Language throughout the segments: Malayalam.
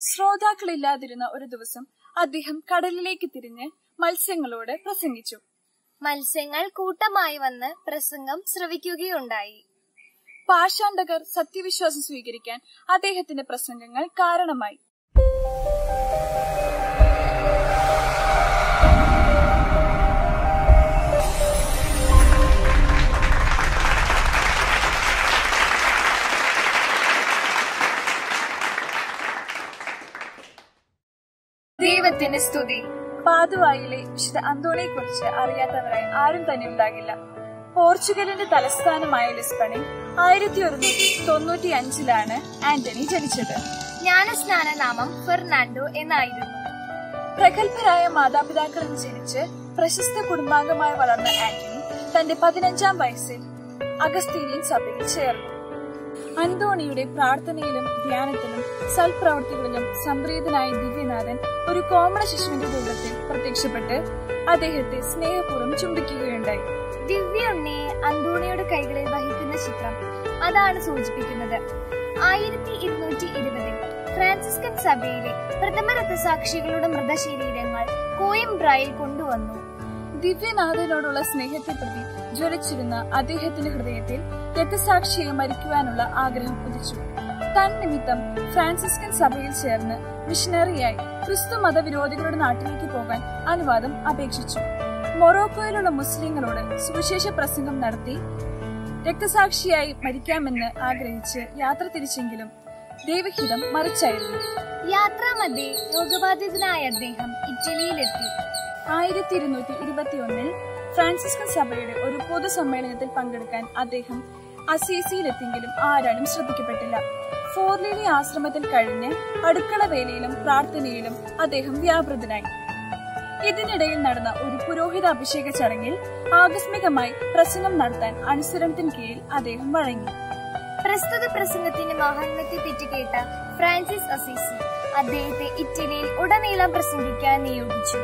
ശ്രോതാക്കളില്ലാതിരുന്ന ഒരു ദിവസം അദ്ദേഹം കടലിലേക്ക് തിരിഞ്ഞ് മത്സ്യങ്ങളോട് പ്രസംഗിച്ചു മത്സ്യങ്ങൾ കൂട്ടമായി വന്ന് പ്രസംഗം ശ്രവിക്കുകയുണ്ടായി പാഷാണ്ഡകർ സത്യവിശ്വാസം സ്വീകരിക്കാൻ അദ്ദേഹത്തിന്റെ പ്രസംഗങ്ങൾ കാരണമായി ദൈവത്തിന് സ്തുതി പാതുവായിലെ വിശുദ്ധ അന്തോണിയെ കുറിച്ച് അറിയാത്തവരായി ആരും തന്നെ ഉണ്ടാകില്ല പോർച്ചുഗലിന്റെ തലസ്ഥാനമായ ലിസ്ബണിൽ ആയിരത്തി ഒരുന്നൂറ്റി തൊണ്ണൂറ്റി അഞ്ചിലാണ് ആന്റണി ജനിച്ചത് ജ്ഞാനസ്നാന നാമം ഫെർണാണ്ടോ എന്നായിരുന്നു പ്രഗത്ഭരായ മാതാപിതാക്കളിൽ ജനിച്ച് പ്രശസ്ത കുടുംബാംഗമായി വളർന്ന ആന്റണി തന്റെ പതിനഞ്ചാം വയസ്സിൽ അഗസ്തീനിയൻ സഭയിൽ ചേർന്നു അന്തോണിയുടെ പ്രാർത്ഥനയിലും ധ്യാനത്തിലും സൽപ്രവർത്തികളിലും സംപ്രീതനായ ദിവ്യനാഥൻ ഒരു കോമള ശിശുവിന്റെ രൂപത്തിൽ പ്രത്യക്ഷപ്പെട്ട് അദ്ദേഹത്തെ സ്നേഹപൂർവ്വം ചുംബിക്കുകയുണ്ടായി ദിവ്യ ഉണ്ണിയെ അന്തോണിയുടെ കൈകളിൽ വഹിക്കുന്ന ചിത്രം അതാണ് സൂചിപ്പിക്കുന്നത് ആയിരത്തി ഇരുന്നൂറ്റി ഇരുപതിൽ ഫ്രാൻസിസ്കൻ സഭയിലെ പ്രഥമ രക്തസാക്ഷികളുടെ മൃതശരീരങ്ങൾ കോയംബ്രായിൽ കൊണ്ടുവന്നു ദിവ്യനാഥനോടുള്ള സ്നേഹത്തെ പ്രതി ജ്വലിച്ചിരുന്ന അദ്ദേഹത്തിന്റെ ഹൃദയത്തിൽ രക്തസാക്ഷിയെ മരിക്കുവാനുള്ള ആഗ്രഹം ഉദിച്ചു താൻ നിമിത്തം ഫ്രാൻസിസ്കൻ സഭയിൽ ചേർന്ന് മിഷനറിയായി ക്രിസ്തു മതവിരോധികളുടെ നാട്ടിലേക്ക് പോകാൻ അനുവാദം അപേക്ഷിച്ചു മൊറോക്കോയിലുള്ള മുസ്ലിങ്ങളോട് സുവിശേഷ പ്രസംഗം നടത്തി രക്തസാക്ഷിയായി മരിക്കാമെന്ന് ആഗ്രഹിച്ച് യാത്ര തിരിച്ചെങ്കിലും ദൈവഹിതം മറിച്ചായിരുന്നു യാത്രാമധ്യേ രോഗബാധിതനായ അദ്ദേഹം ഇറ്റലിയിലെത്തി ആയിരത്തി ഇരുന്നൂറ്റി ഇരുപത്തിയൊന്നിൽ ഫ്രാൻസിസ്കൻ സഭയുടെ ഒരു പൊതുസമ്മേളനത്തിൽ പങ്കെടുക്കാൻ അദ്ദേഹം അസീസിയിലെത്തിയെങ്കിലും ആരാലും ശ്രദ്ധിക്കപ്പെട്ടില്ല ഫോർലിലി ആശ്രമത്തിൽ കഴിഞ്ഞ് അടുക്കള വേലയിലും പ്രാർത്ഥനയിലും അദ്ദേഹം വ്യാപൃതനായി ഇതിനിടയിൽ നടന്ന ഒരു പുരോഹിത അഭിഷേക ചടങ്ങിൽ ആകസ്മികമായി പ്രസംഗം നടത്താൻ അനുസരണത്തിന് കീഴിൽ അദ്ദേഹം വഴങ്ങി പ്രസ്തുത പ്രസംഗത്തിന്റെ മഹാത്മ്യത്തെ പറ്റി കേട്ട ഫ്രാൻസിസ് അസീസി അദ്ദേഹത്തെ ഇറ്റലിയിൽ ഉടനീളം പ്രസംഗിക്കാൻ നിയോഗിച്ചു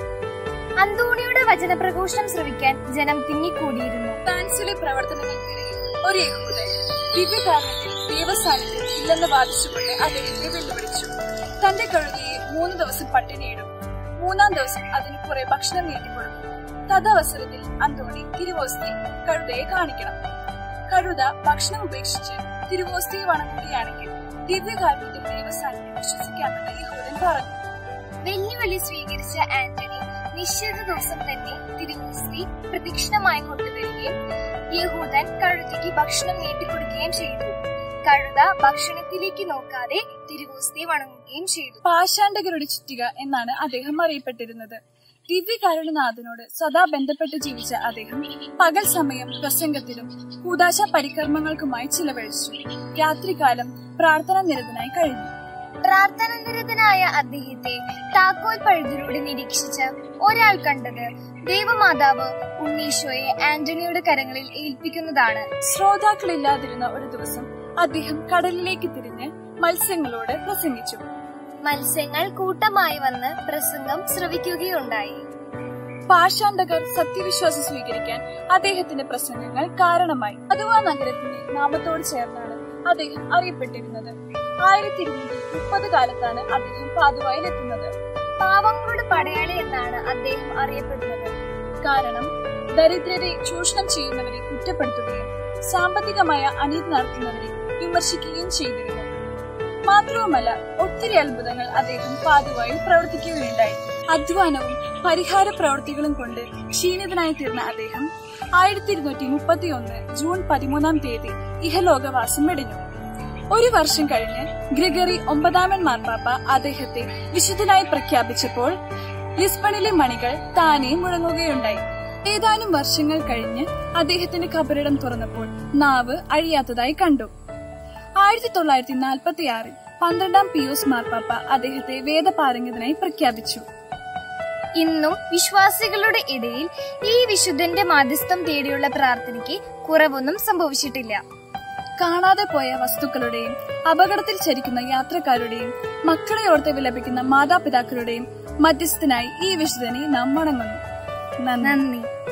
അന്തോണിയുടെ വചനപ്രഘോഷണം ശ്രവിക്കാൻ ജനം തിങ്ങിക്കൂടിയിരുന്നു ഫ്രാൻസിലെ പ്രവർത്തനങ്ങൾക്കിടയിൽ ഒരു യഹൂദൻ ദിവ്യകാരണത്തിൽ ദൈവസാന്നിധ്യം ഇല്ലെന്ന് വാദിച്ചുകൊണ്ട് അദ്ദേഹത്തെ വെല്ലുവിളിച്ചു തന്റെ കഴുകയെ മൂന്ന് ദിവസം പട്ടിണിയിടും മൂന്നാം ദിവസം അതിന് കുറെ ഭക്ഷണം നീട്ടിക്കൊടുക്കും തദവസരത്തിൽ അന്തോണി തിരുവോസ്തി കഴുതയെ കാണിക്കണം കഴുത ഭക്ഷണം ഉപേക്ഷിച്ച് തിരുവോസ്തിയെ വണങ്ങുകയാണെങ്കിൽ ദിവ്യകാരണത്തിൽ ദൈവസാന്നിധ്യം വിശ്വസിക്കാമെന്ന് യഹൂദൻ പറഞ്ഞു വെല്ലുവിളി സ്വീകരിച്ച ആന്റണി നിശ്ചിത ദിവസം തന്നെ തിരുവോസ്തി പ്രദക്ഷിണമായി കൊണ്ടുവരികയും യഹൂദൻ കഴുതയ്ക്ക് ഭക്ഷണം നീട്ടിക്കൊടുക്കുകയും ചെയ്തു കഴുത ഭക്ഷണത്തിലേക്ക് നോക്കാതെ തിരുവോസ്തി വണങ്ങുകയും ചെയ്തു പാഷാണ്ഡകരുടെ ചുറ്റിക എന്നാണ് അദ്ദേഹം അറിയപ്പെട്ടിരുന്നത് ദിവ്യകാരുണ്യനാഥനോട് സദാ ബന്ധപ്പെട്ട് ജീവിച്ച അദ്ദേഹം പകൽ സമയം പ്രസംഗത്തിലും കൂതാശ പരികർമ്മങ്ങൾക്കുമായി ചിലവഴിച്ചു രാത്രികാലം പ്രാർത്ഥന നിരതനായി കഴിഞ്ഞു പ്രാർത്ഥന നിരതനായ അദ്ദേഹത്തെ താക്കോൽ പഴുതിലൂടെ നിരീക്ഷിച്ച ഒരാൾ കണ്ടത് ദൈവമാതാവ് ഉണ്ണീശോയെ ആന്റണിയുടെ കരങ്ങളിൽ ഏൽപ്പിക്കുന്നതാണ് ശ്രോതാക്കളില്ലാതിരുന്ന ഒരു ദിവസം അദ്ദേഹം കടലിലേക്ക് തിരിഞ്ഞ് മത്സ്യങ്ങളോട് പ്രസംഗിച്ചു മത്സ്യങ്ങൾ കൂട്ടമായി വന്ന് പ്രസംഗം ശ്രവിക്കുകയുണ്ടായി പാഷാണ്ഡകർ സത്യവിശ്വാസം സ്വീകരിക്കാൻ അദ്ദേഹത്തിന്റെ പ്രസംഗങ്ങൾ കാരണമായി അതുവ നഗരത്തിന്റെ നാമത്തോട് ചേർന്നാണ് അദ്ദേഹം അറിയപ്പെട്ടിരുന്നത് ആയിരത്തി ഇരുന്നൂറ്റി മുപ്പത് കാലത്താണ് അദ്ദേഹം പാതുവായിൽ എത്തുന്നത് പാവങ്ങളുടെ പടയാളി എന്നാണ് അദ്ദേഹം അറിയപ്പെടുന്നത് കാരണം ദരിദ്രരെ ചൂഷണം ചെയ്യുന്നവരെ കുറ്റപ്പെടുത്തുകയും സാമ്പത്തികമായ അനീതി നടത്തുന്നവരെ വിമർശിക്കുകയും ചെയ്തിരുന്നു മാത്രവുമല്ല ഒത്തിരി അത്ഭുതങ്ങൾ അദ്ദേഹം പാതുവായിൽ പ്രവർത്തിക്കുകയുണ്ടായി അധ്വാനവും പരിഹാര പ്രവൃത്തികളും കൊണ്ട് ക്ഷീണിതനായി തീർന്ന അദ്ദേഹം ആയിരത്തി ഇരുന്നൂറ്റി മുപ്പത്തി ഒന്ന് ജൂൺ പതിമൂന്നാം തീയതി ഇഹലോകവാസം വെടിഞ്ഞു ഒരു വർഷം കഴിഞ്ഞ് ഗ്രിഗറി ഒമ്പതാമൻ മാർപ്പാപ്പ അദ്ദേഹത്തെ വിശുദ്ധനായി പ്രഖ്യാപിച്ചപ്പോൾ ലിസ്ബണിലെ മണികൾ താനെ മുഴങ്ങുകയുണ്ടായി ഏതാനും വർഷങ്ങൾ കഴിഞ്ഞ് അദ്ദേഹത്തിന്റെ കബറിടം തുറന്നപ്പോൾ നാവ് അഴിയാത്തതായി കണ്ടു ആയിരത്തി തൊള്ളായിരത്തി നാൽപ്പത്തി ആറിൽ പന്ത്രണ്ടാം പിയൂസ് മാർപ്പാപ്പ അദ്ദേഹത്തെ വേദപാരംഗതനായി പ്രഖ്യാപിച്ചു ഇന്നും വിശ്വാസികളുടെ ഇടയിൽ ഈ വിശുദ്ധന്റെ മാധ്യസ്ഥം തേടിയുള്ള പ്രാർത്ഥനയ്ക്ക് കുറവൊന്നും സംഭവിച്ചിട്ടില്ല കാണാതെ പോയ വസ്തുക്കളുടെയും അപകടത്തിൽ ചരിക്കുന്ന യാത്രക്കാരുടെയും മക്കളെ ഓർത്ത് വിലപിക്കുന്ന മാതാപിതാക്കളുടെയും മധ്യസ്ഥനായി ഈ വിശുദ്ധനെ നാം വണങ്ങുന്നു നന്ദി നന്ദി